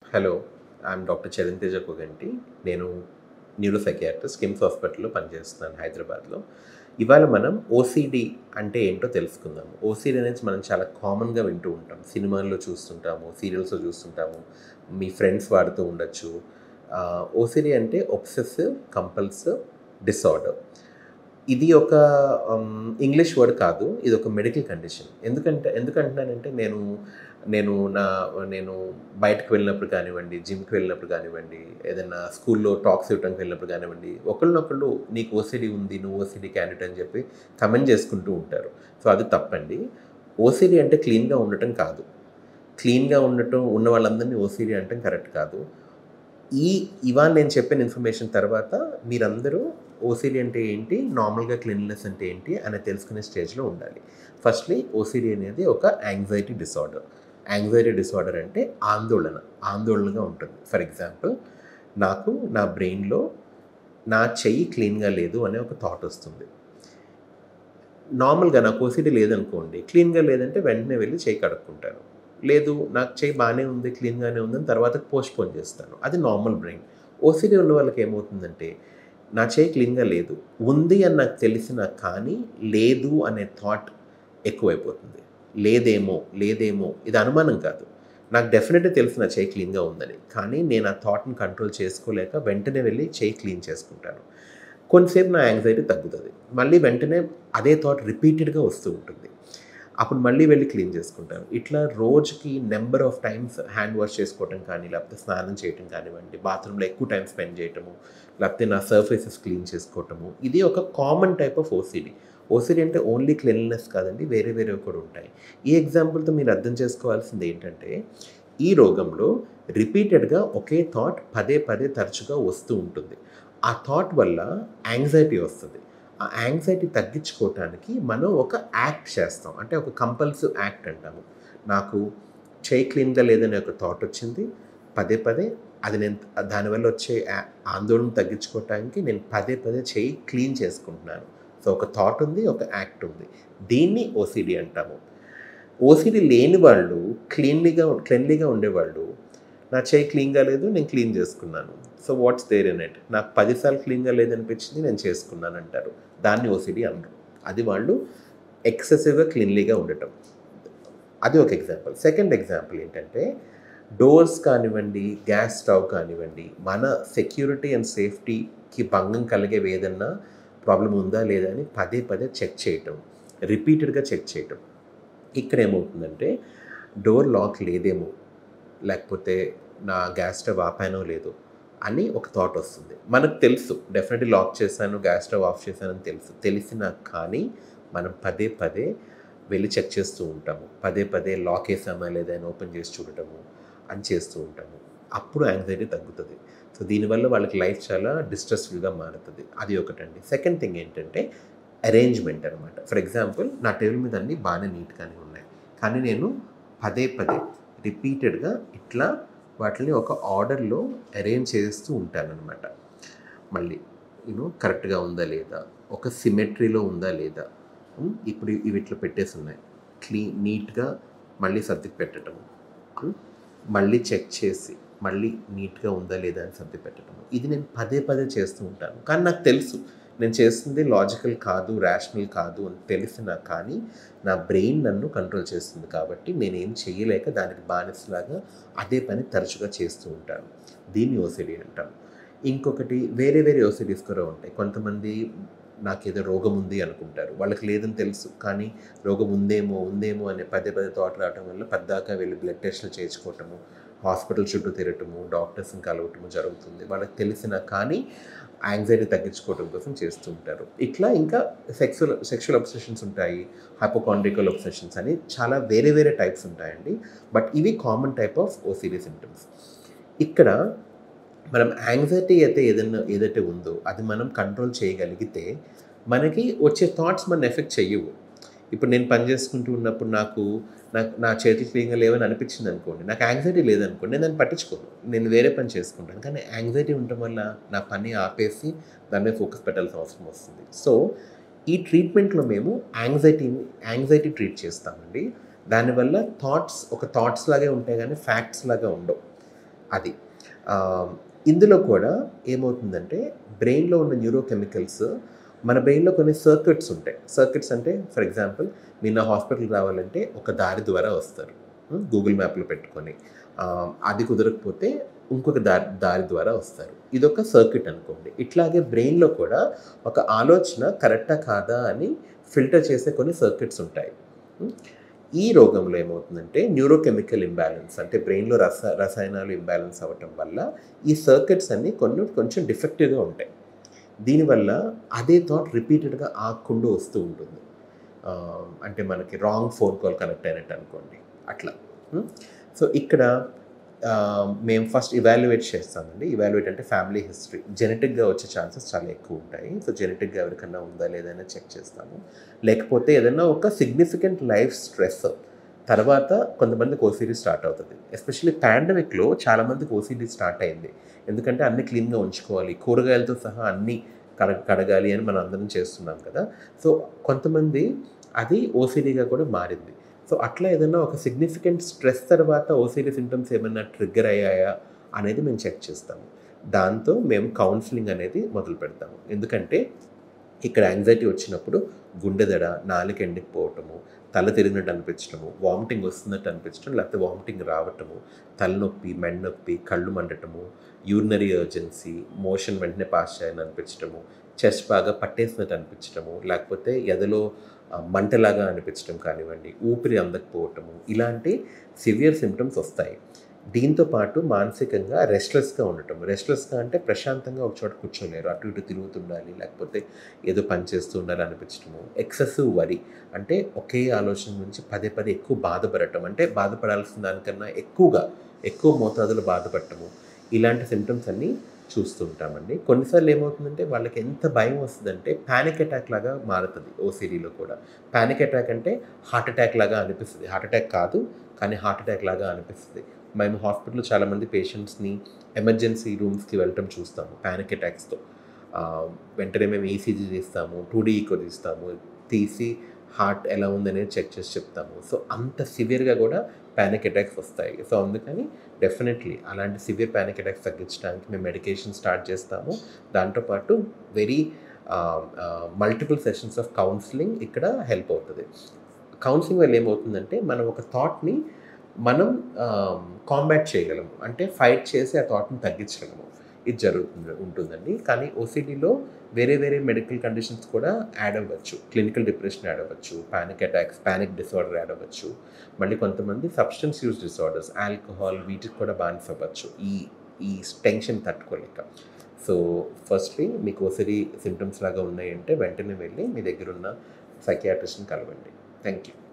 Hello I'm doctor Charanteja Koganti నేను neuro psychiatrist KIMS హాస్పిటల్లో పనిచేస్తున్నాను హైదరాబాద్లో ఇవాళ మనం ఓసిడి అంటే ఏంటో తెలుసుకుందాం ఓసిడి అనేది మనం చాలా కామన్గా వింటూ ఉంటాం సినిమాల్లో చూస్తుంటాము సీరియల్స్లో చూస్తుంటాము మీ ఫ్రెండ్స్ వాడుతూ ఉండొచ్చు ఓసిడి అంటే ఒబ్సెసివ్ కంపల్సివ్ డిసార్డర్ ఇది ఒక ఇంగ్లీష్ వర్డ్ కాదు ఇది ఒక మెడికల్ కండిషన్ ఎందుకంటే ఎందుకంటున్నానంటే నేను నేను నా నేను బయటకు వెళ్ళినప్పుడు కానివ్వండి జిమ్కి వెళ్ళినప్పుడు కానివ్వండి ఏదైనా స్కూల్లో టాక్స్ ఇవ్వడానికి వెళ్ళినప్పుడు కానివ్వండి ఒకళ్ళనొకళ్ళు నీకు ఓసిడి ఉంది నువ్వు ఓసిడి క్యాండిడేట్ అని చెప్పి కమెంట్ చేసుకుంటూ ఉంటారు సో అది తప్పండి ఓసిడి అంటే క్లీన్గా ఉండటం కాదు క్లీన్గా ఉండటం ఉన్న వాళ్ళందరినీ ఓసిడి అంటాం కరెక్ట్ కాదు ఈ ఇవాళ నేను చెప్పిన ఇన్ఫర్మేషన్ తర్వాత మీరందరూ ఓసిడి అంటే ఏంటి నార్మల్గా క్లీన్లెస్ అంటే ఏంటి అనేది తెలుసుకునే స్టేజ్లో ఉండాలి ఫస్ట్లీ ఓసిడి అనేది ఒక యాంగ్జైటీ డిసార్డర్ యాంగ్జైటీ డిసార్డర్ అంటే ఆందోళన ఆందోళనగా ఉంటుంది ఫర్ ఎగ్జాంపుల్ నాకు నా బ్రెయిన్లో నా చెయ్యి క్లీన్గా లేదు అనే ఒక థాట్ వస్తుంది నార్మల్గా నాకు ఓసిడి లేదనుకోండి క్లీన్గా లేదంటే వెంటనే వెళ్ళి చెయ్యి కడుక్కుంటాను లేదు నాకు చెయ్యి బాగానే ఉంది క్లీన్గానే ఉందని తర్వాత పోస్ట్పోన్ చేస్తాను అది నార్మల్ బ్రెయిన్ ఓసిడి ఉన్న వాళ్ళకి ఏమవుతుందంటే నా చేయి క్లీన్గా లేదు ఉంది అని నాకు తెలిసిన కానీ లేదు అనే థాట్ ఎక్కువైపోతుంది లేదేమో లేదేమో ఇది అనుమానం కాదు నాకు డెఫినెట్గా తెలిసి నా చేయి క్లీన్గా ఉందని కానీ నేను ఆ థాట్ని కంట్రోల్ చేసుకోలేక వెంటనే వెళ్ళి చేయి క్లీన్ చేసుకుంటాను కొంతసేపు నా యాంగ్జైటీ తగ్గుతుంది మళ్ళీ వెంటనే అదే థాట్ రిపీటెడ్గా వస్తూ ఉంటుంది అప్పుడు మళ్ళీ వెళ్ళి క్లీన్ చేసుకుంటాను ఇట్లా రోజుకి number of times hand wash చేసుకోవటం కానీ లేకపోతే స్నానం చేయటం కానివ్వండి బాత్రూంలో ఎక్కువ టైం స్పెండ్ చేయటము లేకపోతే నా సర్ఫేసెస్ క్లీన్ చేసుకోవటము ఇది ఒక common type of OCD OCD అంటే ఓన్లీ క్లీన్లెస్ కాదండి వేరే వేరే కూడా ఉంటాయి ఈ ఎగ్జాంపుల్తో మీరు అర్థం చేసుకోవాల్సింది ఏంటంటే ఈ రోగంలో రిపీటెడ్గా ఒకే థాట్ పదే పదే తరచుగా వస్తూ ఉంటుంది ఆ థాట్ వల్ల యాంగ్జైటీ వస్తుంది ఆ యాంగ్జైటీ తగ్గించుకోవటానికి మనం ఒక యాక్ట్ చేస్తాం అంటే ఒక కంపల్సివ్ యాక్ట్ అంటాము నాకు చేయి క్లీన్గా లేదనే ఒక థాట్ వచ్చింది పదే పదే అది నేను దానివల్ల వచ్చే ఆందోళన తగ్గించుకోవటానికి నేను పదే పదే చేయి క్లీన్ చేసుకుంటున్నాను సో ఒక థాట్ ఉంది ఒక యాక్ట్ ఉంది దీన్ని ఓసిడి అంటాము ఓసిడి లేని వాళ్ళు క్లీన్లీగా క్లీన్లీగా ఉండేవాళ్ళు నా చేయి క్లీన్గా లేదు నేను క్లీన్ చేసుకున్నాను so what's there in it నాకు పదిసార్లు క్లీన్గా లేదనిపించింది నేను చేసుకున్నాను అంటారు దాన్ని ఓసిడి అనరు అది వాళ్ళు ఎక్సెసివ్గా క్లీన్లీగా ఉండటం అది ఒక ఎగ్జాంపుల్ సెకండ్ ఎగ్జాంపుల్ ఏంటంటే డోర్స్ కానివ్వండి గ్యాస్ స్టవ్ కానివ్వండి మన సెక్యూరిటీ అండ్ సేఫ్టీకి భంగం కలిగేవి ఏదన్నా ప్రాబ్లం ఉందా లేదా అని పదే పదే చెక్ చేయటం రిపీటెడ్గా చెక్ చేయటం ఇక్కడ ఏమవుతుందంటే డోర్ లాక్ లేదేమో లేకపోతే నా గ్యాస్ స్టవ్ ఆపానో లేదో అని ఒక థాట్ వస్తుంది మనకు తెలుసు డెఫినెట్లీ లాక్ చేశాను గ్యాస్ స్టవ్ ఆఫ్ చేశానని తెలుసు తెలిసిన కానీ మనం పదే పదే వెళ్ళి చెక్ చేస్తూ ఉంటాము పదే పదే లాక్ వేసామా లేదా అని ఓపెన్ చేసి చూడటము అని చేస్తూ ఉంటాము అప్పుడు యాంగ్జైటీ తగ్గుతుంది సో దీనివల్ల వాళ్ళకి లైఫ్ చాలా డిస్ట్రెస్ఫుల్గా మారుతుంది అది ఒకటండి సెకండ్ థింగ్ ఏంటంటే అరేంజ్మెంట్ అనమాట ఫర్ ఎగ్జాంపుల్ నా టేబుల్ మీద అన్నీ బాగానే నీట్గానే ఉన్నాయి కానీ నేను పదే పదే రిపీటెడ్గా ఇట్లా వాటిని ఒక ఆర్డర్లో అరేంజ్ చేస్తూ ఉంటానన్నమాట మళ్ళీ యూనో కరెక్ట్గా ఉందా లేదా ఒక సిమెట్రీలో ఉందా లేదా ఇప్పుడు ఇవి ఇట్లా పెట్టేసి ఉన్నాయి క్లీన్ నీట్గా మళ్ళీ సర్దికి పెట్టడము మళ్ళీ చెక్ చేసి మళ్ళీ నీట్గా ఉందా లేదా అని సర్ది పెట్టడము ఇది నేను పదే పదే చేస్తూ ఉంటాను కానీ నాకు తెలుసు నేను చేస్తుంది లాజికల్ కాదు రేషనల్ కాదు అని తెలిసిన కానీ నా బ్రెయిన్ నన్ను కంట్రోల్ చేస్తుంది కాబట్టి నేనేం చేయలేక దానికి బానిసలాగా అదే పని తరచుగా చేస్తూ ఉంటాను దీన్ని ఓసిడి అంటాను ఇంకొకటి వేరే వేరే ఓసిడీస్ కూడా ఉంటాయి కొంతమంది నాకేదో రోగం ఉంది అనుకుంటారు వాళ్ళకి లేదని తెలుసు కానీ రోగం ఉందేమో ఉందేమో అనే పదే పదే థాట్ రావటం వల్ల పద్దాకా వెళ్ళి బ్లడ్ టెస్ట్లు చేయించుకోవటము హాస్పిటల్ చుట్టూ తిరగటము డాక్టర్స్ని కలవటము జరుగుతుంది వాళ్ళకి తెలిసిన కానీ యాంగ్జైటీ తగ్గించుకోవడం కోసం చేస్తూ ఉంటారు ఇట్లా ఇంకా సెక్సువల్ సెక్షువల్ అబ్సెషన్స్ ఉంటాయి హైపోకాండ్రికల్ అబ్సెషన్స్ అని చాలా వేరే వేరే టైప్స్ ఉంటాయండి బట్ ఇవి common type of OCD symptoms ఇక్కడ మనం యాంగ్జైటీ అయితే ఏదైనా ఏదైతే ఉందో అది మనం కంట్రోల్ చేయగలిగితే మనకి వచ్చే థాట్స్ మన ఎఫెక్ట్ చెయ్యవు ఇప్పుడు నేను పని చేసుకుంటూ ఉన్నప్పుడు నాకు నాకు నా చేతులు క్లీన్గా లేవని అనిపించింది అనుకోండి నాకు యాంగ్జైటీ లేదనుకోండి నేను దాన్ని పట్టించుకోను నేను వేరే పని చేసుకుంటాను కానీ యాంగ్జైటీ ఉండటం వల్ల నా పని ఆపేసి దాని మీద ఫోకస్ పెట్టాల్సిన అవసరం వస్తుంది సో ఈ ట్రీట్మెంట్లో మేము యాంగ్జైటీని యాంగ్జైటీ ట్రీట్ చేస్తామండి దానివల్ల థాట్స్ ఒక థాట్స్ లాగే ఉంటాయి కానీ ఫ్యాక్ట్స్ లాగా ఉండవు అది ఆ, ఇందులో కూడా ఏమవుతుందంటే బ్రెయిన్లో ఉన్న న్యూరోకెమికల్స్ మన బ్రెయిన్లో కొన్ని సర్క్యూట్స్ ఉంటాయి సర్క్యూట్స్ అంటే ఫర్ ఎగ్జాంపుల్ మీరు నా హాస్పిటల్ రావాలంటే ఒక దారి ద్వారా వస్తారు గూగుల్ మ్యాప్లో పెట్టుకొని ఆ, అది కుదరకపోతే ఇంకొక దారి దారి ద్వారా వస్తారు ఇదొక సర్క్యూట్ అనుకోండి ఇట్లాగే బ్రెయిన్లో కూడా ఒక ఆలోచన కరెక్టా కాదా అని ఫిల్టర్ చేసే కొన్ని సర్క్యూట్స్ ఉంటాయి ఉం? ఈ రోగంలో ఏమవుతుందంటే న్యూరోకెమికల్ ఇంబ్యాలెన్స్ అంటే బ్రెయిన్లో రస రసాయనాలు ఇంబ్యాలెన్స్ అవ్వటం వల్ల ఈ సర్క్యూట్స్ అన్నీ కొన్ని కొంచెం డిఫెక్టివ్గా ఉంటాయి దీనివల్ల అదే థాట్ రిపీటెడ్గా ఆకుండా వస్తూ ఉంటుంది ఆ, అంటే మనకి రాంగ్ ఫోన్ కాల్ కనెక్ట్ అయినట్టు అనుకోండి అట్లా సో ఇక్కడ ఆ, మేము ఫస్ట్ ఇవాల్యుయేట్ చేస్తామండి ఇవాల్యుయేట్ అంటే ఫ్యామిలీ హిస్టరీ జెనెటిక్గా వచ్చే ఛాన్సెస్ చాలా ఎక్కువ ఉంటాయి సో జెనెటిక్గా ఎవరికన్నా ఉందా లేదైనా చెక్ చేస్తాము లేకపోతే ఏదైనా ఒక సిగ్నిఫికెంట్ లైఫ్ స్ట్రెస్ తర్వాత కొంతమందికి ఓసీడీ స్టార్ట్ అవుతుంది ఎస్పెషల్లీ పాండమిక్లో చాలామందికి ఓసీడీ స్టార్ట్ అయింది ఎందుకంటే అన్ని క్లీన్గా ఉంచుకోవాలి కూరగాయలతో సహా అన్నీ కడ కడగాలి అని మనం అందరం చేస్తున్నాం కదా సో కొంతమంది అది ఓసీడీగా కూడా మారింది సో అట్లా ఏదైనా ఒక సిగ్నిఫికెంట్ స్ట్రెస్ తర్వాత ఓసీడీ సిమ్టమ్స్ ఏమైనా ట్రిగ్గర్ అయ్యాయా అనేది మేము చెక్ చేస్తాము దాంతో మేము కౌన్సిలింగ్ అనేది మొదలు పెడతాము ఎందుకంటే ఇక్కడ యాంగ్జైటీ వచ్చినప్పుడు గుండె దడ నాలుక ఎండిపోవటము తల తిరిగినట్టు అనిపించడము వామిటింగ్ వస్తున్నట్టు అనిపించడం లేకపోతే వామిటింగ్ రావటము తలనొప్పి మెడనొప్పి కళ్ళు మండటము యూరినరీ ఎర్జెన్సీ మోషన్ వెంటనే పాస్ చేయాలని అనిపించడము చెస్ట్ బాగా పట్టేసినట్టు అనిపించడము లేకపోతే ఎదలో ఆ, మంటలాగా అనిపించడం కానివ్వండి ఊపిరి అందకపోవటము ఇలాంటి సివియర్ సిమ్టమ్స్ వస్తాయి దీంతో పాటు మానసికంగా రెస్ట్లెస్గా ఉండటం రెస్ట్లెస్గా అంటే ప్రశాంతంగా ఒక చోట కూర్చోలేరు అటు ఇటు తిరుగుతుండాలి లేకపోతే ఏదో పని చేస్తూ ఉండాలి అనిపించడము ఎక్సెసివ్ వరి అంటే ఒకే ఆలోచన నుంచి పదే పదే ఎక్కువ బాధపడటం అంటే బాధపడాల్సిన దానికన్నా ఎక్కువగా ఎక్కువ మోతాదులో బాధపడటము ఇలాంటి సిమ్టమ్స్ అన్నీ చూస్తుంటామండి కొన్నిసార్లు ఏమవుతుందంటే వాళ్ళకి ఎంత భయం వస్తుందంటే ప్యానిక్ అటాక్ లాగా మారుతుంది ఓసిడీలో కూడా ప్యానిక్ అటాక్ అంటే హార్ట్ అటాక్ లాగా అనిపిస్తుంది హార్ట్ అటాక్ కాదు కానీ హార్ట్ అటాక్ లాగా అనిపిస్తుంది మేము హాస్పిటల్లో చాలామంది పేషెంట్స్ని ఎమర్జెన్సీ రూమ్స్కి వెళ్ళటం చూస్తాము ప్యానిక్ అటాక్స్తో వెంటనే మేము ఈసీజీ తీస్తాము టూ డీ ఈకో తీస్తాము తీసి హార్ట్ ఎలా ఉందనేది చెక్ చేసి చెప్తాము సో అంత సివియర్గా కూడా ప్యానిక్ అటాక్స్ వస్తాయి సో అందుకని డెఫినెట్లీ అలాంటి సివియర్ ప్యానిక్ అటాక్స్ తగ్గించడానికి మేము మెడికేషన్ స్టార్ట్ చేస్తాము దాంతోపాటు very multiple sessions of counselling ఇక్కడ హెల్ప్ అవుతుంది కౌన్సిలింగ్ వల్ల ఏమవుతుందంటే మనం ఒక థాట్ని మనం కాంబాట్ చేయగలము అంటే ఫైట్ చేసి ఆ థాట్ని తగ్గించగలము ఇది జరుగుతుంది ఉంటుందండి కానీ ఓసిడీలో వేరే వేరే మెడికల్ కండిషన్స్ కూడా యాడ్ అవ్వచ్చు క్లినికల్ డిప్రెషన్ యాడ్ అవ్వచ్చు panic attacks panic disorder add అవ్వచ్చు మళ్ళీ కొంతమంది సబ్స్టెన్స్ యూస్ డిసార్డర్స్ ఆల్కహాల్ వీటికి కూడా బానిస అవ్వచ్చు ఈ ఈ టెన్షన్ తట్టుకోలేక సో ఫస్ట్లీ మీకు ఓసిడీ సిమ్టమ్స్ లాగా ఉన్నాయంటే వెంటనే వెళ్ళి మీ దగ్గర ఉన్న సైకియాట్రిస్ట్ని కలవండి థ్యాంక్ యూ